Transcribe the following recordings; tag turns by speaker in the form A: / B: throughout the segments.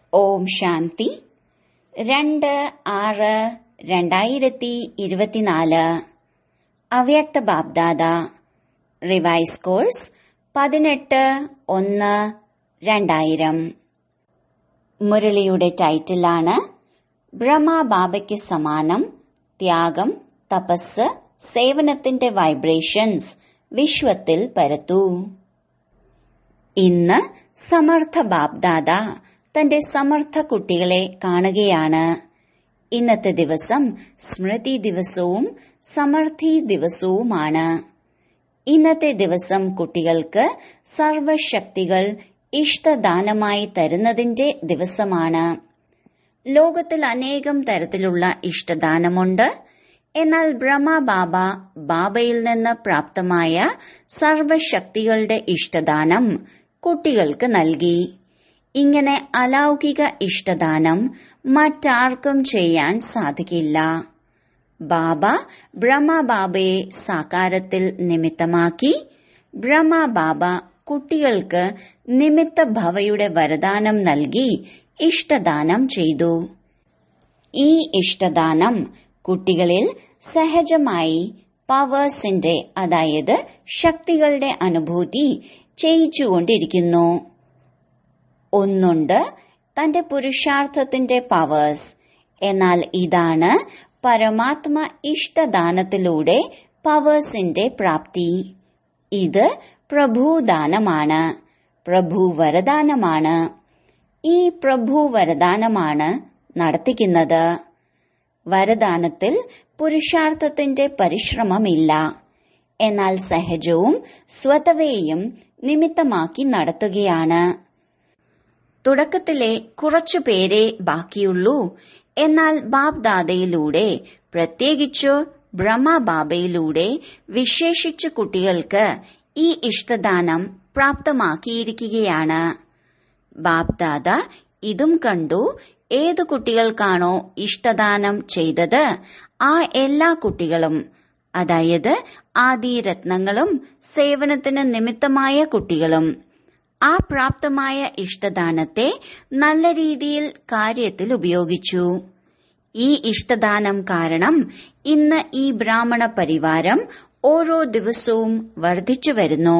A: ഓം ശാന്തി രണ്ട് ആറ് രണ്ടായിരത്തി ഇരുപത്തിനാല് അവ്യക്ത ബാബ്ദാദ റിവൈസ് കോഴ്സ് പതിനെട്ട് ഒന്ന് രണ്ടായിരം മുരളിയുടെ ടൈറ്റിലാണ് ബ്രഹ്മ ബാബയ്ക്ക് സമാനം ത്യാഗം തപസ് സേവനത്തിന്റെ വൈബ്രേഷൻസ് വിശ്വത്തിൽ പരത്തൂ ഇന്ന് സമർത്ഥ ബാബ്ദാദ തന്റെ സമർത്ഥ കുട്ടികളെ കാണുകയാണ് ഇന്നത്തെ ദിവസം സ്മൃതി ദിവസവും സമർത്ഥി ദിവസവുമാണ് ഇന്നത്തെ ദിവസം കുട്ടികൾക്ക് സർവശക്തികൾ ഇഷ്ടദാനമായി തരുന്നതിന്റെ ദിവസമാണ് ലോകത്തിൽ അനേകം തരത്തിലുള്ള ഇഷ്ടദാനമുണ്ട് എന്നാൽ ബ്രഹ്മ ബാബ ബാബയിൽ നിന്ന് പ്രാപ്തമായ സർവശക്തികളുടെ ഇഷ്ടദാനം കുട്ടികൾക്ക് നൽകി ഇങ്ങനെ അലൗകിക ഇഷ്ടദാനം മറ്റാർക്കും ചെയ്യാൻ സാധിക്കില്ല ബാബ ബ്രഹ്മ ബാബയെ സാകാരത്തിൽ നിമിത്തമാക്കി ബ്രഹ്മ ബാബ കുട്ടികൾക്ക് നിമിത്ത ഭവയുടെ വരദാനം നൽകി ഇഷ്ടദാനം ചെയ്തു ഈ ഇഷ്ടദാനം കുട്ടികളിൽ സഹജമായി പവേഴ്സിന്റെ അതായത് ശക്തികളുടെ അനുഭൂതി ചെയ്യിച്ചുകൊണ്ടിരിക്കുന്നു ഒന്നുണ്ട് തന്റെ പുരുഷാർത്ഥത്തിന്റെ പവേഴ്സ് എന്നാൽ ഇതാണ് പരമാത്മ ഇഷ്ടദാനത്തിലൂടെ പവേഴ്സിന്റെ പ്രാപ്തി ഇത് പ്രഭുദാനമാണ് പ്രഭു വരദാനമാണ് ഈ പ്രഭു വരദാനമാണ് നടത്തിക്കുന്നത് വരദാനത്തിൽ പുരുഷാർത്ഥത്തിന്റെ പരിശ്രമമില്ല എന്നാൽ സഹജവും സ്വതവേയും നിമിത്തമാക്കി നടത്തുകയാണ് തുടക്കത്തിലെ കുറച്ചു പേരെ ബാക്കിയുള്ളൂ എന്നാൽ ബാബ്ദാദയിലൂടെ പ്രത്യേകിച്ചു ബ്രഹ്മ ബാബയിലൂടെ വിശേഷിച്ചു കുട്ടികൾക്ക് ഈ ഇഷ്ടദാനം പ്രാപ്തമാക്കിയിരിക്കുകയാണ് ബാബ്ദാദ ഇതും കണ്ടു ഏതു കുട്ടികൾക്കാണോ ഇഷ്ടദാനം ചെയ്തത് ആ എല്ലാ കുട്ടികളും അതായത് ആദിരത്നങ്ങളും സേവനത്തിന് നിമിത്തമായ കുട്ടികളും ആ പ്രാപ്തമായ ഇഷ്ടദാനത്തെ നല്ല രീതിയിൽ കാര്യത്തിൽ ഉപയോഗിച്ചു ഈ ഇഷ്ടദാനം കാരണം ഇന്ന് ഈ ബ്രാഹ്മണ പരിവാരം ഓരോ ദിവസവും വർദ്ധിച്ചു വരുന്നു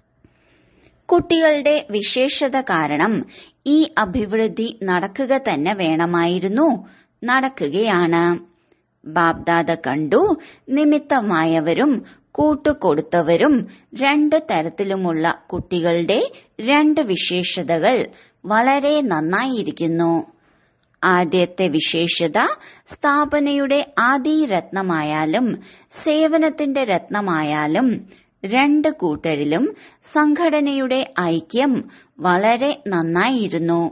A: കുട്ടികളുടെ വിശേഷത കാരണം ഈ അഭിവൃദ്ധി നടക്കുക തന്നെ വേണമായിരുന്നു നടക്കുകയാണ് ബാബ്ദാദ കണ്ടു നിമിത്തമായവരും കൂട്ടുകൊടുത്തവരും രണ്ട് തരത്തിലുമുള്ള കുട്ടികളുടെ രണ്ട് വിശേഷതകൾ വളരെ നന്നായിരിക്കുന്നു ആദ്യത്തെ വിശേഷത സ്ഥാപനയുടെ ആദിരത്നമായാലും സേവനത്തിന്റെ രത്നമായാലും രണ്ട് കൂട്ടരിലും സംഘടനയുടെ ഐക്യം വളരെ നന്നായിരുന്നു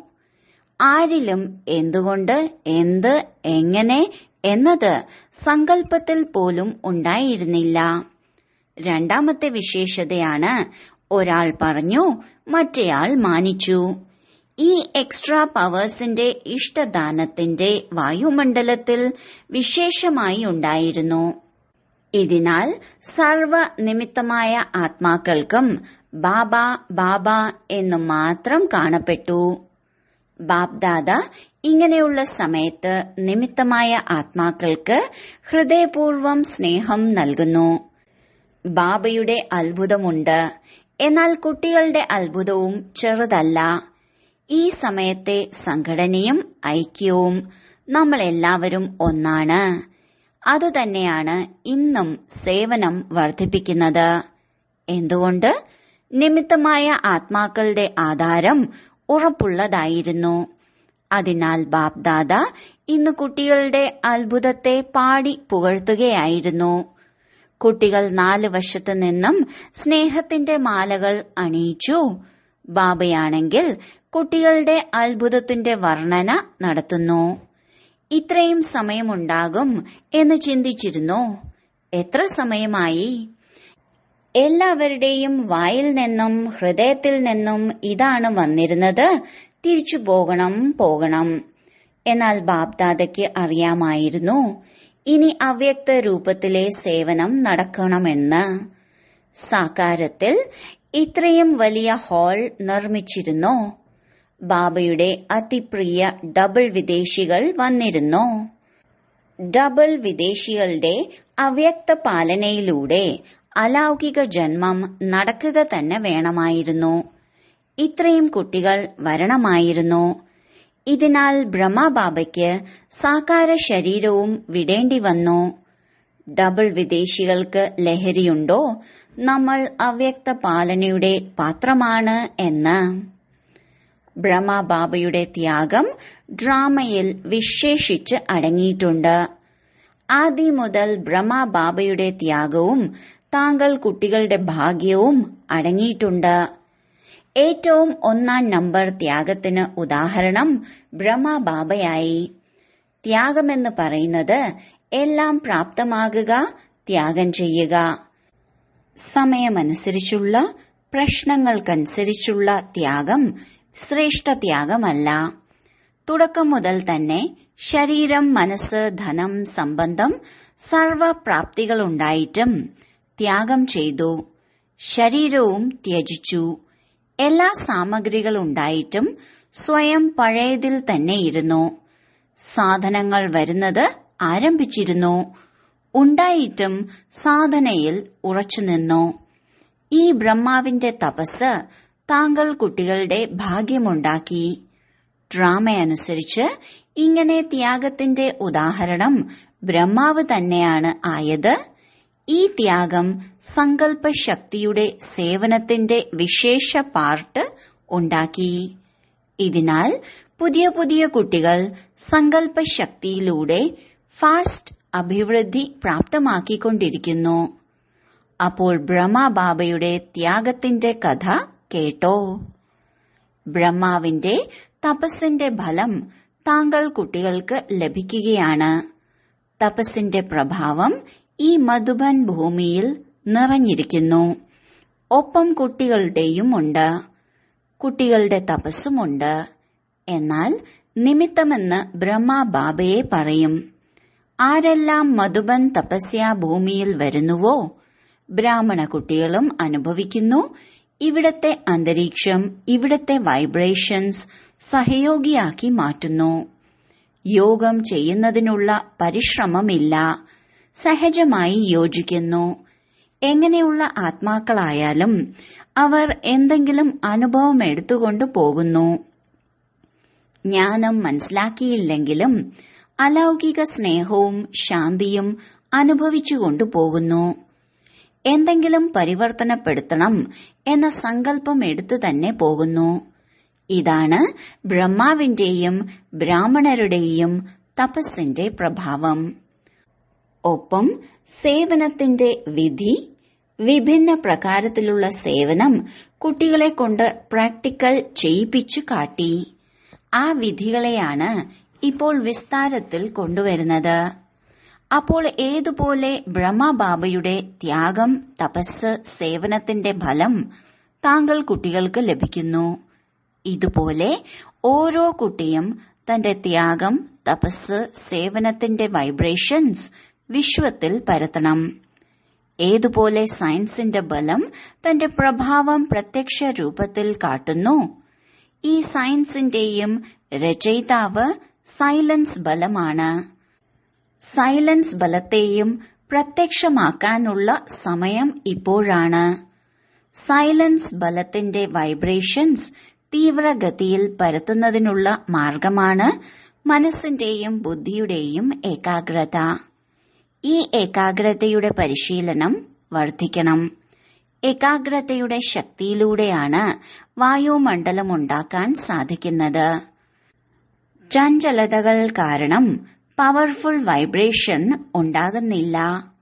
A: ആരിലും എന്തുകൊണ്ട് എന്ത് എങ്ങനെ എന്നത് സങ്കല്പത്തിൽ പോലും ഉണ്ടായിരുന്നില്ല രണ്ടാമത്തെ വിശേഷതയാണ് ഒരാൾ പറഞ്ഞു മറ്റേയാൾ മാനിച്ചു ഈ എക്സ്ട്രാ പവേഴ്സിന്റെ ഇഷ്ടദാനത്തിന്റെ വായുമണ്ഡലത്തിൽ വിശേഷമായി ഉണ്ടായിരുന്നു ഇതിനാൽ സർവ നിമിത്തമായ ആത്മാക്കൾക്കും ബാബ ബാബ എന്ന് മാത്രം കാണപ്പെട്ടു ബാബ്ദാദ ഇങ്ങനെയുള്ള സമയത്ത് നിമിത്തമായ ആത്മാക്കൾക്ക് ഹൃദയപൂർവം സ്നേഹം നൽകുന്നു ബാബയുടെ അത്ഭുതമുണ്ട് എന്നാൽ കുട്ടികളുടെ അത്ഭുതവും ചെറുതല്ല ഈ സമയത്തെ സംഘടനയും ഐക്യവും നമ്മൾ എല്ലാവരും ഒന്നാണ് അതുതന്നെയാണ് ഇന്നും സേവനം വർദ്ധിപ്പിക്കുന്നത് എന്തുകൊണ്ട് നിമിത്തമായ ആത്മാക്കളുടെ ആധാരം ഉറപ്പുള്ളതായിരുന്നു അതിനാൽ ബാപ്ദാദ ഇന്ന് കുട്ടികളുടെ അത്ഭുതത്തെ പാടി പുകഴ്ത്തുകയായിരുന്നു കുട്ടികൾ നാല് വശത്തു നിന്നും സ്നേഹത്തിന്റെ മാലകൾ അണിയിച്ചു ബാബയാണെങ്കിൽ കുട്ടികളുടെ അത്ഭുതത്തിന്റെ വർണ്ണന നടത്തുന്നു ഇത്രയും സമയമുണ്ടാകും എന്ന് ചിന്തിച്ചിരുന്നു എത്ര സമയമായി എല്ലാവരുടെയും വായിൽ നിന്നും ഹൃദയത്തിൽ നിന്നും ഇതാണ് വന്നിരുന്നത് തിരിച്ചു പോകണം പോകണം എന്നാൽ ബാബ്ദാദയ്ക്ക് അറിയാമായിരുന്നു ഇനി അവ്യക്ത രൂപത്തിലെ സേവനം നടക്കണമെന്ന് സാകാരത്തിൽ ഇത്രയും വലിയ ഹാൾ നിർമ്മിച്ചിരുന്നോ ബാബയുടെ അതിപ്രിയ ഡബിൾ വിദേശികൾ വന്നിരുന്നു ഡബിൾ വിദേശികളുടെ അവ്യക്ത പാലനയിലൂടെ അലൗകിക ജന്മം നടക്കുക തന്നെ വേണമായിരുന്നു ഇത്രയും കുട്ടികൾ വരണമായിരുന്നു ഇതിനാൽ ബ്രഹ്മബാബയ്ക്ക് സാകാര ശരീരവും വിടേണ്ടി വന്നു ഡബിൾ വിദേശികൾക്ക് ലഹരിയുണ്ടോ നമ്മൾ അവ്യക്ത പാലനയുടെ പാത്രമാണ് എന്ന് ബ്രഹ്മബാബയുടെ ത്യാഗം ഡ്രാമയിൽ വിശേഷിച്ച് അടങ്ങിയിട്ടുണ്ട് ആദ്യം മുതൽ ബ്രഹ്മബാബയുടെ ത്യാഗവും താങ്കൾ കുട്ടികളുടെ ഭാഗ്യവും അടങ്ങിയിട്ടുണ്ട് ഏറ്റവും ഒന്നാം നമ്പർ ത്യാഗത്തിന് ഉദാഹരണം ബ്രഹ്മബാബയായി ത്യാഗമെന്ന് പറയുന്നത് എല്ലാം പ്രാപ്തമാകുക ത്യാഗം ചെയ്യുക സമയമനുസരിച്ചുള്ള പ്രശ്നങ്ങൾക്കനുസരിച്ചുള്ള ത്യാഗം ശ്രേഷ്ഠ ത്യാഗമല്ല തുടക്കം മുതൽ തന്നെ ശരീരം മനസ്സ് ധനം സംബന്ധം സർവപ്രാപ്തികളുണ്ടായിട്ടും ത്യാഗം ചെയ്തു ശരീരവും ത്യജിച്ചു എല്ലാ സാമഗ്രികളുണ്ടായിട്ടും സ്വയം പഴയതിൽ തന്നെ ഇരുന്നു സാധനങ്ങൾ വരുന്നത് ആരംഭിച്ചിരുന്നു ഉണ്ടായിട്ടും സാധനയിൽ ഉറച്ചുനിന്നു ഈ ബ്രഹ്മാവിന്റെ തപസ് താങ്കൾ കുട്ടികളുടെ ഭാഗ്യമുണ്ടാക്കി ഡ്രാമയനുസരിച്ച് ഇങ്ങനെ ത്യാഗത്തിന്റെ ഉദാഹരണം ബ്രഹ്മാവ് തന്നെയാണ് ആയത് ഈ ത്യാഗം സങ്കല്പശക്തിയുടെ സേവനത്തിന്റെ വിശേഷ പാർട്ട് ഉണ്ടാക്കി ഇതിനാൽ പുതിയ പുതിയ കുട്ടികൾ സങ്കല്പശക്തിയിലൂടെ ഫാസ്റ്റ് അഭിവൃദ്ധി പ്രാപ്തമാക്കിക്കൊണ്ടിരിക്കുന്നു അപ്പോൾ ബ്രഹ്മബാബയുടെ ത്യാഗത്തിന്റെ കഥ കേട്ടോ ബ്രഹ്മാവിന്റെ തപസ്സിന്റെ ഫലം താങ്കൾ കുട്ടികൾക്ക് ലഭിക്കുകയാണ് തപസ്സിന്റെ പ്രഭാവം ഈ മധുബൻ ഭൂമിയിൽ നിറഞ്ഞിരിക്കുന്നു ഒപ്പം കുട്ടികളുടെയും ഉണ്ട് കുട്ടികളുടെ തപസ്സുമുണ്ട് എന്നാൽ നിമിത്തമെന്ന് ബ്രഹ്മബാബയെ പറയും ആരെല്ലാം മധുബൻ തപസ്യ ഭൂമിയിൽ വരുന്നുവോ ബ്രാഹ്മണ കുട്ടികളും അനുഭവിക്കുന്നു ഇവിടത്തെ അന്തരീക്ഷം ഇവിടത്തെ വൈബ്രേഷൻസ് സഹയോഗിയാക്കി മാറ്റുന്നു യോഗം ചെയ്യുന്നതിനുള്ള പരിശ്രമമില്ല സഹജമായി യോജിക്കുന്നു എങ്ങനെയുള്ള ആത്മാക്കളായാലും അവർ എന്തെങ്കിലും അനുഭവം എടുത്തുകൊണ്ട് പോകുന്നു ജ്ഞാനം മനസ്സിലാക്കിയില്ലെങ്കിലും അലൗകിക സ്നേഹവും ശാന്തിയും അനുഭവിച്ചുകൊണ്ടു പോകുന്നു എന്തെങ്കിലും പരിവർത്തനപ്പെടുത്തണം എന്ന സങ്കല്പം എടുത്തു തന്നെ പോകുന്നു ഇതാണ് ബ്രഹ്മാവിന്റെയും ബ്രാഹ്മണരുടെയും തപസ്സിന്റെ പ്രഭാവം ഒപ്പം സേവനത്തിന്റെ വിധി വിഭിന്ന പ്രകാരത്തിലുള്ള സേവനം കുട്ടികളെ കൊണ്ട് പ്രാക്ടിക്കൽ ചെയ്യിപ്പിച്ചു കാട്ടി ആ വിധികളെയാണ് ഇപ്പോൾ വിസ്താരത്തിൽ കൊണ്ടുവരുന്നത് അപ്പോൾ ഏതുപോലെ ബ്രഹ്മബാബയുടെ ത്യാഗം തപസ് സേവനത്തിന്റെ ഫലം താങ്കൾ കുട്ടികൾക്ക് ലഭിക്കുന്നു ഇതുപോലെ ഓരോ കുട്ടിയും തന്റെ ത്യാഗം തപസ് സേവനത്തിന്റെ വൈബ്രേഷൻസ് വിശ്വത്തിൽ പരത്തണം ഏതുപോലെ സയൻസിന്റെ ബലം തന്റെ പ്രഭാവം പ്രത്യക്ഷ രൂപത്തിൽ കാട്ടുന്നു ഈ സയൻസിന്റെയും രചയിതാവ് സൈലൻസ് ബലമാണ് സൈലൻസ് ബലത്തെയും പ്രത്യക്ഷമാക്കാനുള്ള സമയം ഇപ്പോഴാണ് സൈലൻസ് ബലത്തിന്റെ വൈബ്രേഷൻസ് തീവ്രഗതിയിൽ പരത്തുന്നതിനുള്ള മാർഗമാണ് മനസ്സിന്റെയും ബുദ്ധിയുടെയും ഏകാഗ്രത ഈ ഏകാഗ്രതയുടെ പരിശീലനം വർദ്ധിക്കണം ഏകാഗ്രതയുടെ ശക്തിയിലൂടെയാണ് വായുമണ്ഡലം ഉണ്ടാക്കാൻ സാധിക്കുന്നത് ചഞ്ചലതകൾ കാരണം പവർഫുൾ വൈബ്രേഷൻ ഉണ്ടാകുന്നില്ല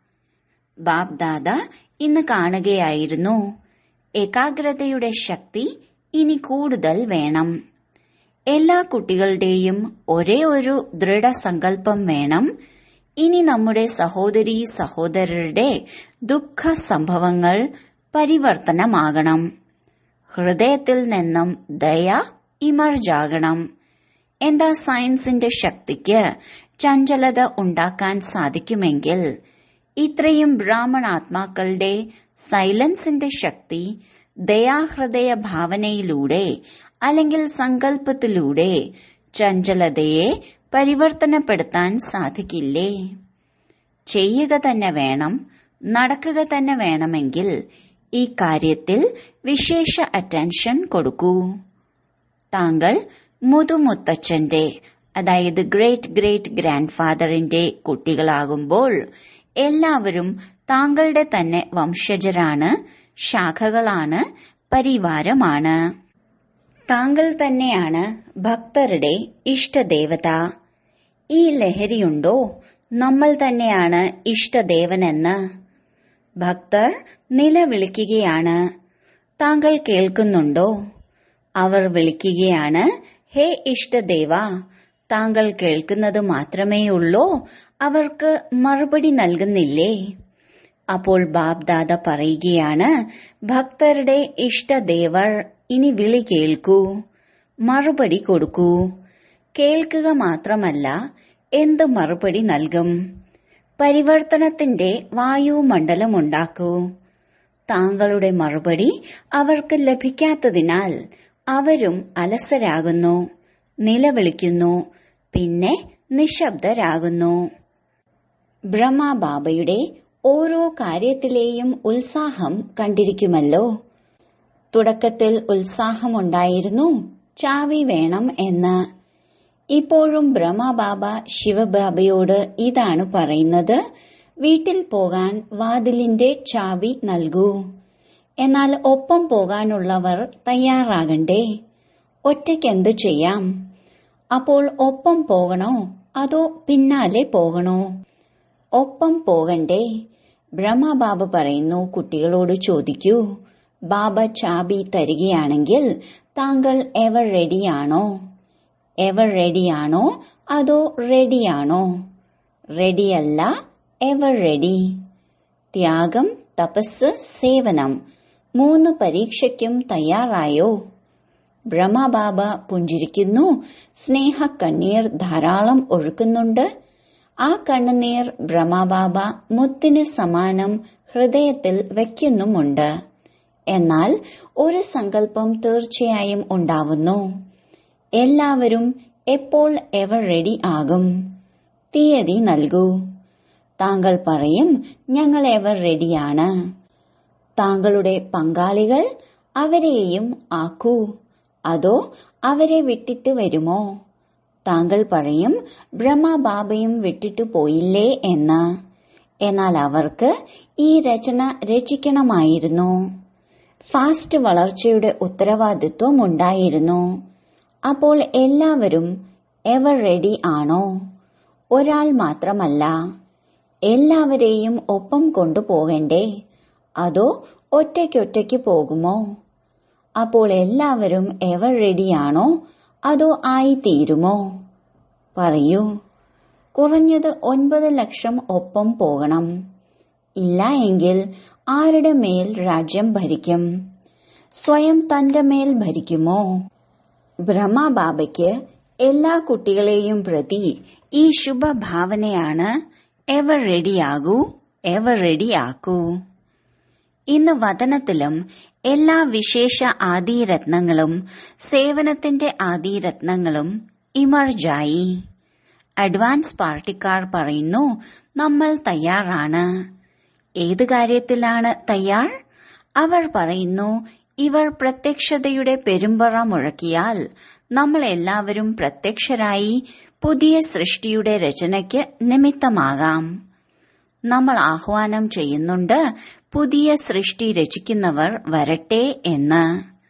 A: ബാബ്ദാദ ഇന്ന് കാണുകയായിരുന്നു ഏകാഗ്രതയുടെ ശക്തി ഇനി കൂടുതൽ വേണം എല്ലാ കുട്ടികളുടെയും ഒരേ ഒരു ദൃഢസങ്കല്പം വേണം ഇനി നമ്മുടെ സഹോദരീ സഹോദരരുടെ ദുഃഖ സംഭവങ്ങൾ പരിവർത്തനമാകണം ഹൃദയത്തിൽ നിന്നും ദയ ഇമർജാകണം എന്താ സയൻസിന്റെ ശക്തിക്ക് ചഞ്ചലത ഉണ്ടാക്കാൻ സാധിക്കുമെങ്കിൽ ഇത്രയും ബ്രാഹ്മണാത്മാക്കളുടെ സൈലൻസിന്റെ ശക്തി ദയാഹൃദയ ഭാവനയിലൂടെ അല്ലെങ്കിൽ സങ്കല്പത്തിലൂടെ ചഞ്ചലതയെ പരിവർത്തനപ്പെടുത്താൻ സാധിക്കില്ലേ ചെയ്യുക തന്നെ വേണം നടക്കുക തന്നെ വേണമെങ്കിൽ ഈ കാര്യത്തിൽ വിശേഷ അറ്റൻഷൻ കൊടുക്കൂ താങ്കൾ മുതുമുത്തച്ഛന്റെ അതായത് ഗ്രേറ്റ് ഗ്രേറ്റ് ഗ്രാൻഡ് ഫാദറിന്റെ കുട്ടികളാകുമ്പോൾ എല്ലാവരും താങ്കളുടെ തന്നെ വംശജരാണ് ശാഖകളാണ് പരിവാരമാണ് താങ്കൾ തന്നെയാണ് ഭക്തരുടെ ഇഷ്ടദേവത ഈ ലഹരിയുണ്ടോ നമ്മൾ തന്നെയാണ് ഇഷ്ടദേവനെന്ന് ഭക്തർ നിലവിളിക്കുകയാണ് താങ്കൾ കേൾക്കുന്നുണ്ടോ അവർ വിളിക്കുകയാണ് ഹേ ഇഷ്ടദേവ താങ്കൾ കേൾക്കുന്നത് മാത്രമേയുള്ളൂ അവർക്ക് മറുപടി നൽകുന്നില്ലേ അപ്പോൾ ബാബ്ദാദ പറയുകയാണ് ഭക്തരുടെ ഇഷ്ടദേവർ ഇനി വിളി കേൾക്കൂ മറുപടി കൊടുക്കൂ കേൾക്കുക മാത്രമല്ല എന്ത് മറുപടി നൽകും പരിവർത്തനത്തിന്റെ വായുമണ്ഡലമുണ്ടാക്കൂ താങ്കളുടെ മറുപടി അവർക്ക് ലഭിക്കാത്തതിനാൽ അവരും അലസരാകുന്നു നിലവിളിക്കുന്നു പിന്നെ നിശബ്ദരാകുന്നു ബ്രഹ്മബാബയുടെ ഓരോ കാര്യത്തിലെയും ഉത്സാഹം കണ്ടിരിക്കുമല്ലോ തുടക്കത്തിൽ ഉത്സാഹമുണ്ടായിരുന്നു ചാവി വേണം എന്ന് ഇപ്പോഴും ബ്രഹ്മബാബ ശിവബാബയോട് ഇതാണ് പറയുന്നത് വീട്ടിൽ പോകാൻ വാതിലിന്റെ ചാവി നൽകൂ എന്നാൽ ഒപ്പം പോകാനുള്ളവർ തയ്യാറാകണ്ടേ ഒറ്റയ്ക്കെന്തു ചെയ്യാം അപ്പോൾ ഒപ്പം പോകണോ അതോ പിന്നാലെ പോകണോ ഒപ്പം പോകണ്ടേ ബ്രഹ്മബാബ പറയുന്നു കുട്ടികളോട് ചോദിക്കൂ ബാബ ചാബി തരികയാണെങ്കിൽ താങ്കൾ എവർ റെഡിയാണോ എവർ റെഡിയാണോ അതോ റെഡിയാണോ റെഡിയല്ല എവർ റെഡി ത്യാഗം തപസ് സേവനം മൂന്ന് പരീക്ഷയ്ക്കും തയ്യാറായോ ബ്രഹ്മബാബ പുഞ്ചിരിക്കുന്നു സ്നേഹക്കണ്ണീർ ധാരാളം ഒഴുക്കുന്നുണ്ട് ആ കണ്ണുനീർ ബ്രഹ്മബാബ മുത്തിന് സമാനം ഹൃദയത്തിൽ വയ്ക്കുന്നുമുണ്ട് എന്നാൽ ഒരു സങ്കല്പം തീർച്ചയായും ഉണ്ടാവുന്നു എല്ലാവരും എപ്പോൾ എവർ റെഡി ആകും തീയതി നൽകൂ താങ്കൾ പറയും ഞങ്ങൾ എവർ റെഡിയാണ് താങ്കളുടെ പങ്കാളികൾ അവരെയും ആക്കൂ അതോ അവരെ വിട്ടിട്ട് വരുമോ താങ്കൾ പറയും ബ്രഹ്മബാബയും വിട്ടിട്ടു പോയില്ലേ എന്ന് എന്നാൽ അവർക്ക് ഈ രചന രചിക്കണമായിരുന്നു ഫാസ്റ്റ് വളർച്ചയുടെ ഉത്തരവാദിത്വം ഉണ്ടായിരുന്നു അപ്പോൾ എല്ലാവരും എവർ റെഡി ആണോ ഒരാൾ മാത്രമല്ല എല്ലാവരെയും ഒപ്പം കൊണ്ടുപോകണ്ടേ അതോ ഒറ്റയ്ക്കൊറ്റയ്ക്ക് പോകുമോ അപ്പോൾ എല്ലാവരും എവർ റെഡിയാണോ അതോ ആയിത്തീരുമോ പറയൂ കുറഞ്ഞത് ഒൻപത് ലക്ഷം ഒപ്പം പോകണം ഇല്ല എങ്കിൽ ആരുടെ മേൽ രാജ്യം ഭരിക്കും സ്വയം തന്റെ മേൽ ഭരിക്കുമോ ബ്രഹ്മബാബയ്ക്ക് എല്ലാ കുട്ടികളെയും പ്രതി ഈ ശുഭഭാവനയാണ് എവർ റെഡിയാകൂ എവർ റെഡിയാക്കൂ ഇന്ന് വതനത്തിലും എല്ലാ വിശേഷ ആദിരത്നങ്ങളും സേവനത്തിന്റെ ആദിരത്നങ്ങളും ഇമർജായി അഡ്വാൻസ് പാർട്ടിക്കാർ പറയുന്നു നമ്മൾ തയ്യാറാണ് ഏത് കാര്യത്തിലാണ് തയ്യാർ അവർ പറയുന്നു ഇവർ പ്രത്യക്ഷതയുടെ പെരുമ്പറ മുഴക്കിയാൽ നമ്മൾ എല്ലാവരും പ്രത്യക്ഷരായി പുതിയ സൃഷ്ടിയുടെ രചനയ്ക്ക് നിമിത്തമാകാം നമ്മൾ ആഹ്വാനം ചെയ്യുന്നുണ്ട് പുതിയ സൃഷ്ടി രചിക്കുന്നവർ വരട്ടെ എന്ന്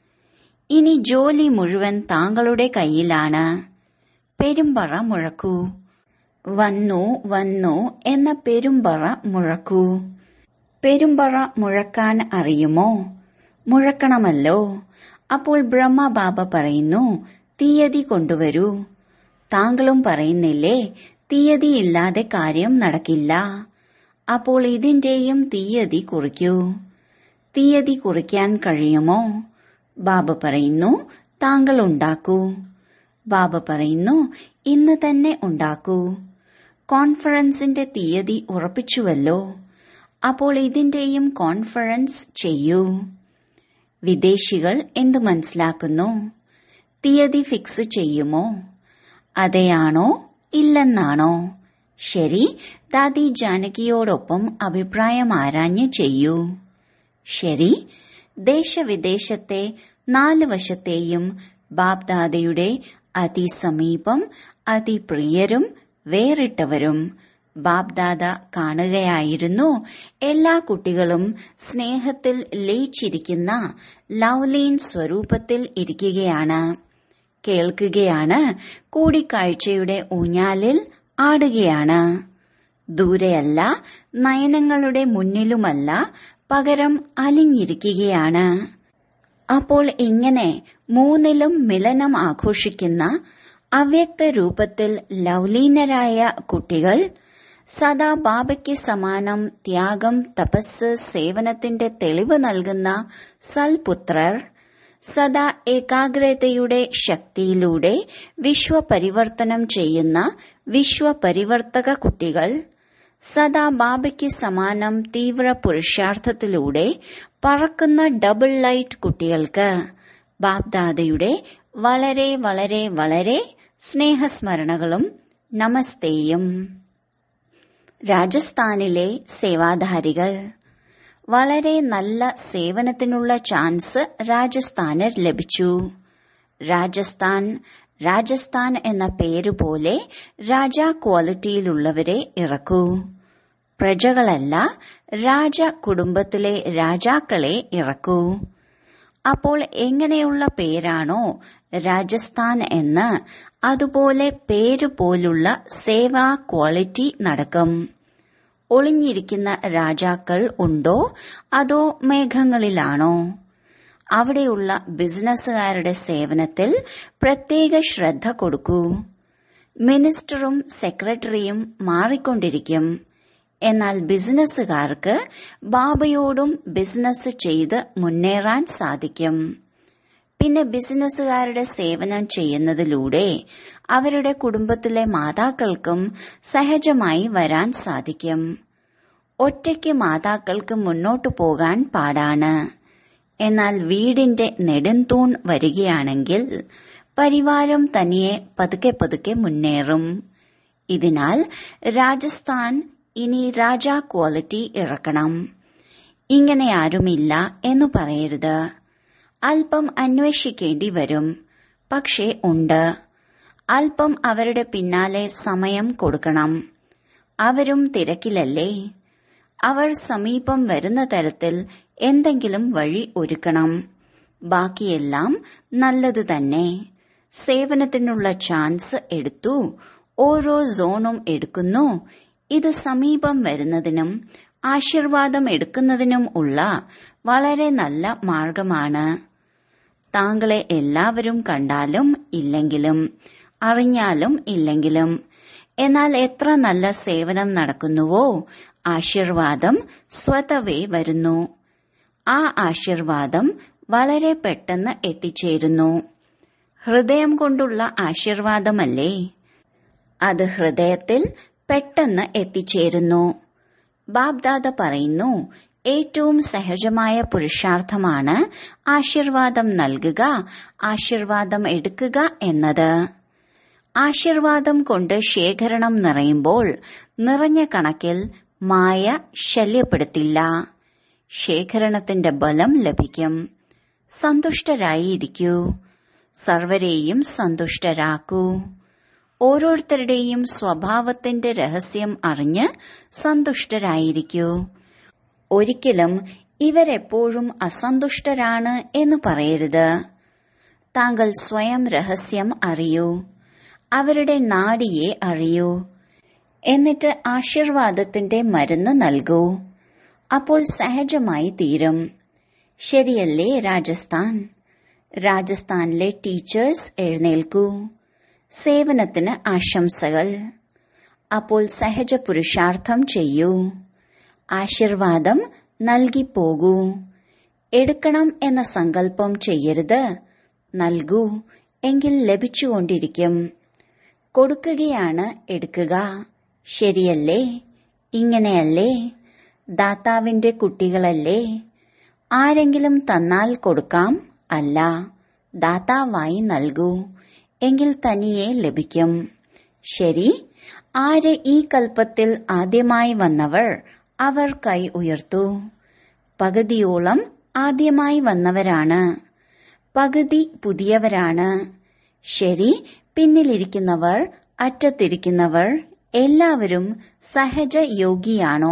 A: ഇനി ജോലി മുഴുവൻ താങ്കളുടെ കയ്യിലാണ് പെരുമ്പറ മുഴക്കൂ വന്നു വന്നു എന്ന പെരുമ്പറ മുഴക്കൂ പെരുമ്പറ മുഴക്കാൻ അറിയുമോ മുഴക്കണമല്ലോ അപ്പോൾ ബ്രഹ്മബാബ പറയുന്നു തീയതി കൊണ്ടുവരൂ താങ്കളും പറയുന്നില്ലേ തീയതിയില്ലാതെ കാര്യം നടക്കില്ല അപ്പോൾ ഇതിന്റെയും തീയതി കുറിക്കൂ തീയതി കുറിക്കാൻ കഴിയുമോ ബാബ പറയുന്നു താങ്കൾ ഉണ്ടാക്കൂ ബാബ പറയുന്നു ഇന്ന് തന്നെ ഉണ്ടാക്കൂ കോൺഫറൻസിന്റെ തീയതി ഉറപ്പിച്ചുവല്ലോ അപ്പോൾ ഇതിന്റെയും കോൺഫറൻസ് ചെയ്യൂ വിദേശികൾ എന്ത് മനസ്സിലാക്കുന്നു തീയതി ഫിക്സ് ചെയ്യുമോ അതെയാണോ ഇല്ലെന്നാണോ ശരി ദാദി ജാനകിയോടൊപ്പം അഭിപ്രായം ആരാഞ്ഞ് ചെയ്യൂ ശരി ദേശവിദേശത്തെ നാല് വശത്തെയും ബാബ്ദാദയുടെ അതിസമീപം അതിപ്രിയരും വേറിട്ടവരും ബാബ്ദാദ കാണുകയായിരുന്നു എല്ലാ കുട്ടികളും സ്നേഹത്തിൽ ലയിച്ചിരിക്കുന്ന ലൗലീൻ സ്വരൂപത്തിൽ ഇരിക്കുകയാണ് കേൾക്കുകയാണ് കൂടിക്കാഴ്ചയുടെ ഊഞ്ഞാലിൽ ആടുകയാണ് ദൂരെയല്ല നയനങ്ങളുടെ മുന്നിലുമല്ല പകരം അലിഞ്ഞിരിക്കുകയാണ് അപ്പോൾ ഇങ്ങനെ മൂന്നിലും മിലനം ആഘോഷിക്കുന്ന അവ്യക്ത രൂപത്തിൽ ലൗലീനരായ കുട്ടികൾ സദാ ബാബയ്ക്ക് സമാനം ത്യാഗം തപസ് സേവനത്തിന്റെ തെളിവ് നൽകുന്ന സൽപുത്രർ സദാ ഏകാഗ്രതയുടെ ശക്തിയിലൂടെ വിശ്വപരിവർത്തനം ചെയ്യുന്ന വിശ്വപരിവർത്തക കുട്ടികൾ സദാ ബാബയ്ക്ക് സമാനം തീവ്ര പുരുഷാർത്ഥത്തിലൂടെ പറക്കുന്ന ഡബിൾ ലൈറ്റ് കുട്ടികൾക്ക് ബാബ്ദാദയുടെ വളരെ വളരെ വളരെ സ്നേഹസ്മരണകളും നമസ്തേയും രാജസ്ഥാനിലെ സേവാധാരികൾ വളരെ നല്ല സേവനത്തിനുള്ള ചാൻസ് രാജസ്ഥാന് ലഭിച്ചു രാജസ്ഥാൻ രാജസ്ഥാൻ എന്ന പേരുപോലെ രാജ ക്വാളിറ്റിയിലുള്ളവരെ ഇറക്കൂ പ്രജകളല്ല രാജ കുടുംബത്തിലെ രാജാക്കളെ ഇറക്കൂ അപ്പോൾ എങ്ങനെയുള്ള പേരാണോ രാജസ്ഥാൻ എന്ന് അതുപോലെ പേര് പോലുള്ള സേവാ ക്വാളിറ്റി നടക്കും ഒളിഞ്ഞിരിക്കുന്ന രാജാക്കൾ ഉണ്ടോ അതോ മേഘങ്ങളിലാണോ അവിടെയുള്ള ബിസിനസ്സുകാരുടെ സേവനത്തിൽ പ്രത്യേക ശ്രദ്ധ കൊടുക്കൂ മിനിസ്റ്ററും സെക്രട്ടറിയും മാറിക്കൊണ്ടിരിക്കും എന്നാൽ ബിസിനസ്സുകാർക്ക് ബാബയോടും ബിസിനസ് ചെയ്ത് മുന്നേറാൻ സാധിക്കും പിന്നെ ബിസിനസ്സുകാരുടെ സേവനം ചെയ്യുന്നതിലൂടെ അവരുടെ കുടുംബത്തിലെ മാതാക്കൾക്കും സഹജമായി വരാൻ സാധിക്കും ഒറ്റയ്ക്ക് മാതാക്കൾക്ക് മുന്നോട്ടു പോകാൻ പാടാണ് എന്നാൽ വീടിന്റെ നെടുന്തൂൺ വരികയാണെങ്കിൽ പരിവാരം തനിയെ പതുക്കെ പതുക്കെ മുന്നേറും ഇതിനാൽ രാജസ്ഥാൻ ഇനി രാജ ക്വാളിറ്റി ഇറക്കണം ഇങ്ങനെ ആരുമില്ല എന്ന് പറയരുത് അല്പം അന്വേഷിക്കേണ്ടി വരും പക്ഷേ ഉണ്ട് അല്പം അവരുടെ പിന്നാലെ സമയം കൊടുക്കണം അവരും തിരക്കിലല്ലേ അവർ സമീപം വരുന്ന തരത്തിൽ എന്തെങ്കിലും വഴി ഒരുക്കണം ബാക്കിയെല്ലാം നല്ലത് തന്നെ സേവനത്തിനുള്ള ചാൻസ് എടുത്തു ഓരോ സോണും എടുക്കുന്നു ഇത് സമീപം വരുന്നതിനും ആശീർവാദം എടുക്കുന്നതിനും ഉള്ള വളരെ നല്ല മാർഗമാണ് താങ്കളെ എല്ലാവരും കണ്ടാലും ഇല്ലെങ്കിലും അറിഞ്ഞാലും ഇല്ലെങ്കിലും എന്നാൽ എത്ര നല്ല സേവനം നടക്കുന്നുവോ ആശീർവാദം സ്വതവേ വരുന്നു ആ ആശീർവാദം വളരെ പെട്ടെന്ന് എത്തിച്ചേരുന്നു ഹൃദയം കൊണ്ടുള്ള ആശീർവാദമല്ലേ അത് ഹൃദയത്തിൽ പെട്ടെന്ന് എത്തിച്ചേരുന്നു ബാബ്ദാദ പറയുന്നു ഏറ്റവും സഹജമായ പുരുഷാർത്ഥമാണ് ആശീർവാദം നൽകുക ആശീർവാദം എടുക്കുക എന്നത് ആശീർവാദം കൊണ്ട് ശേഖരണം നിറയുമ്പോൾ നിറഞ്ഞ കണക്കിൽ മായ ശല്യപ്പെടുത്തില്ല ശേഖരണത്തിന്റെ ബലം ലഭിക്കും സന്തുഷ്ടരായിരിക്കൂ സർവരെയും സന്തുഷ്ടരാക്കൂ ഓരോരുത്തരുടെയും സ്വഭാവത്തിന്റെ രഹസ്യം അറിഞ്ഞ് സന്തുഷ്ടരായിരിക്കൂ ഒരിക്കലും ഇവരെപ്പോഴും അസന്തുഷ്ടരാണ് എന്ന് പറയരുത് താങ്കൾ സ്വയം രഹസ്യം അറിയൂ അവരുടെ നാടിയെ അറിയൂ എന്നിട്ട് ആശീർവാദത്തിന്റെ മരുന്ന് നൽകൂ അപ്പോൾ സഹജമായി തീരും ശരിയല്ലേ രാജസ്ഥാൻ രാജസ്ഥാനിലെ ടീച്ചേഴ്സ് എഴുന്നേൽക്കൂ സേവനത്തിന് ആശംസകൾ അപ്പോൾ സഹജ പുരുഷാർത്ഥം ചെയ്യൂ ആശീർവാദം നൽകിപ്പോകൂ എടുക്കണം എന്ന സങ്കല്പം ചെയ്യരുത് നൽകൂ എങ്കിൽ ലഭിച്ചുകൊണ്ടിരിക്കും കൊടുക്കുകയാണ് എടുക്കുക ശരിയല്ലേ ഇങ്ങനെയല്ലേ ദാതാവിന്റെ കുട്ടികളല്ലേ ആരെങ്കിലും തന്നാൽ കൊടുക്കാം അല്ല ദാതാവായി നൽകൂ എങ്കിൽ തനിയെ ലഭിക്കും ശരി ആര് ഈ കൽപ്പത്തിൽ ആദ്യമായി വന്നവർ അവർ കൈ ഉയർത്തു പകുതിയോളം ആദ്യമായി വന്നവരാണ് പകുതി പുതിയവരാണ് ശരി പിന്നിലിരിക്കുന്നവർ അറ്റത്തിരിക്കുന്നവർ എല്ലാവരും സഹജയോഗിയാണോ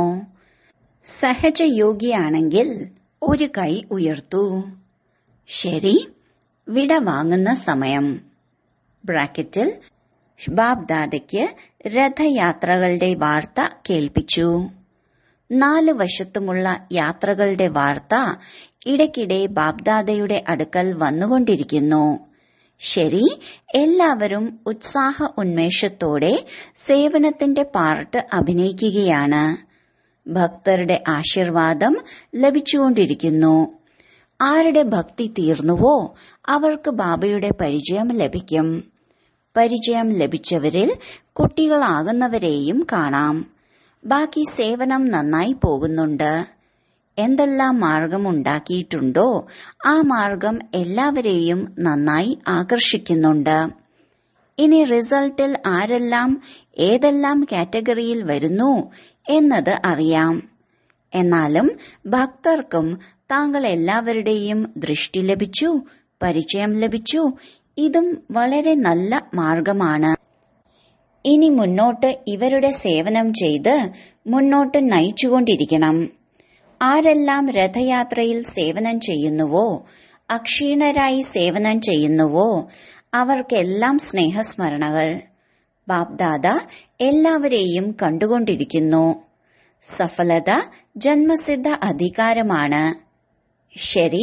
A: സഹജയോഗിയാണെങ്കിൽ ഒരു കൈ ഉയർത്തു ശരി വിട വാങ്ങുന്ന സമയം ബ്രാക്കറ്റിൽ ബാബ്ദാദയ്ക്ക് രഥയാത്രകളുടെ വാർത്ത കേൾപ്പിച്ചു നാല് വശത്തുമുള്ള യാത്രകളുടെ വാർത്ത ഇടയ്ക്കിടെ ബാബ്ദാദയുടെ അടുക്കൽ വന്നുകൊണ്ടിരിക്കുന്നു ശരി എല്ലാവരും ഉത്സാഹ ഉന്മേഷത്തോടെ സേവനത്തിന്റെ പാർട്ട് അഭിനയിക്കുകയാണ് ഭക്തരുടെ ആശീർവാദം ലഭിച്ചുകൊണ്ടിരിക്കുന്നു ആരുടെ ഭക്തി തീർന്നുവോ അവർക്ക് ബാബയുടെ പരിചയം ലഭിക്കും പരിചയം ലഭിച്ചവരിൽ കുട്ടികളാകുന്നവരെയും കാണാം ബാക്കി സേവനം നന്നായി പോകുന്നുണ്ട് എന്തെല്ലാം മാർഗമുണ്ടാക്കിയിട്ടുണ്ടോ ആ മാർഗം എല്ലാവരെയും നന്നായി ആകർഷിക്കുന്നുണ്ട് ഇനി റിസൾട്ടിൽ ആരെല്ലാം ഏതെല്ലാം കാറ്റഗറിയിൽ വരുന്നു എന്നത് അറിയാം എന്നാലും ഭക്തർക്കും താങ്കൾ എല്ലാവരുടെയും ദൃഷ്ടി ലഭിച്ചു പരിചയം ലഭിച്ചു ഇതും വളരെ നല്ല മാർഗമാണ് ഇനി മുന്നോട്ട് ഇവരുടെ സേവനം ചെയ്ത് മുന്നോട്ട് നയിച്ചുകൊണ്ടിരിക്കണം ആരെല്ലാം രഥയാത്രയിൽ സേവനം ചെയ്യുന്നുവോ അക്ഷീണരായി സേവനം ചെയ്യുന്നുവോ അവർക്കെല്ലാം സ്നേഹസ്മരണകൾ ബാപ്ദാദ എല്ലാവരെയും കണ്ടുകൊണ്ടിരിക്കുന്നു സഫലത ജന്മസിദ്ധ അധികാരമാണ് ശരി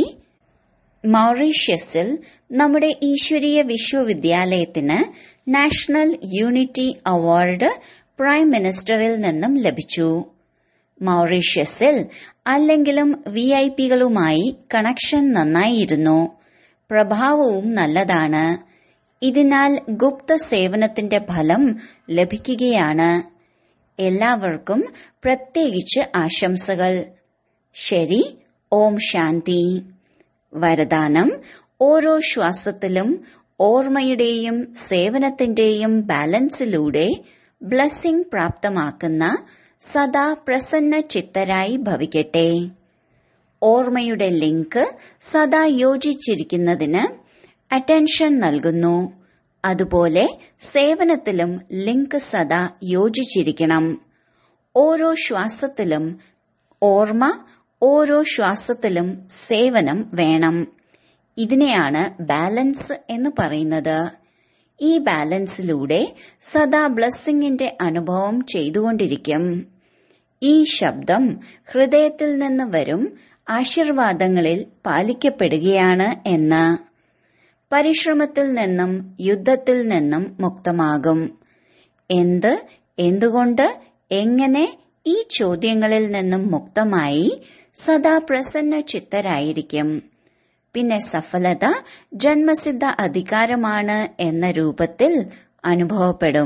A: മൗറീഷ്യസിൽ നമ്മുടെ ഈശ്വരീയ വിശ്വവിദ്യാലയത്തിന് നാഷണൽ യൂണിറ്റി അവാർഡ് പ്രൈം മിനിസ്റ്ററിൽ നിന്നും ലഭിച്ചു മൗറീഷ്യസിൽ അല്ലെങ്കിലും വി ഐ പികളുമായി കണക്ഷൻ നന്നായിരുന്നു പ്രഭാവവും നല്ലതാണ് ഇതിനാൽ ഗുപ്ത സേവനത്തിന്റെ ഫലം ലഭിക്കുകയാണ് എല്ലാവർക്കും പ്രത്യേകിച്ച് ആശംസകൾ ശരി ഓം ശാന്തി വരദാനം ഓരോ ശ്വാസത്തിലും ഓർമ്മയുടെയും സേവനത്തിന്റെയും ബാലൻസിലൂടെ ബ്ലസ്സിംഗ് പ്രാപ്തമാക്കുന്ന സദാ പ്രസന്ന ചിത്തരായി ഭവിക്കട്ടെ ഓർമ്മയുടെ ലിങ്ക് സദാ യോജിച്ചിരിക്കുന്നതിന് അറ്റൻഷൻ നൽകുന്നു അതുപോലെ സേവനത്തിലും ലിങ്ക് സദാ യോജിച്ചിരിക്കണം ഓരോ ശ്വാസത്തിലും ഓർമ്മ ഓരോ ശ്വാസത്തിലും സേവനം വേണം ഇതിനെയാണ് ബാലൻസ് എന്ന് പറയുന്നത് ഈ ബാലൻസിലൂടെ സദാ ബ്ലസ്സിങ്ങിന്റെ അനുഭവം ചെയ്തുകൊണ്ടിരിക്കും ഈ ശബ്ദം ഹൃദയത്തിൽ നിന്ന് വരും ആശീർവാദങ്ങളിൽ പാലിക്കപ്പെടുകയാണ് എന്ന് പരിശ്രമത്തിൽ നിന്നും യുദ്ധത്തിൽ നിന്നും മുക്തമാകും എന്ത് എന്തുകൊണ്ട് എങ്ങനെ ഈ ചോദ്യങ്ങളിൽ നിന്നും മുക്തമായി സദാ പ്രസന്ന ചിത്തരായിരിക്കും പിന്നെ സഫലത ജന്മസിദ്ധ അധികാരമാണ് എന്ന രൂപത്തിൽ അനുഭവപ്പെടും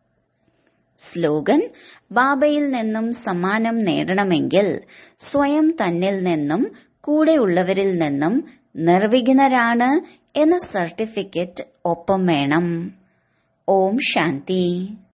A: സ്ലോഗൻ ബാബയിൽ നിന്നും സമ്മാനം നേടണമെങ്കിൽ സ്വയം തന്നിൽ നിന്നും കൂടെയുള്ളവരിൽ നിന്നും നിർവിഘ്നരാണ് എന്ന സർട്ടിഫിക്കറ്റ് ഒപ്പം വേണം ഓം ശാന്തി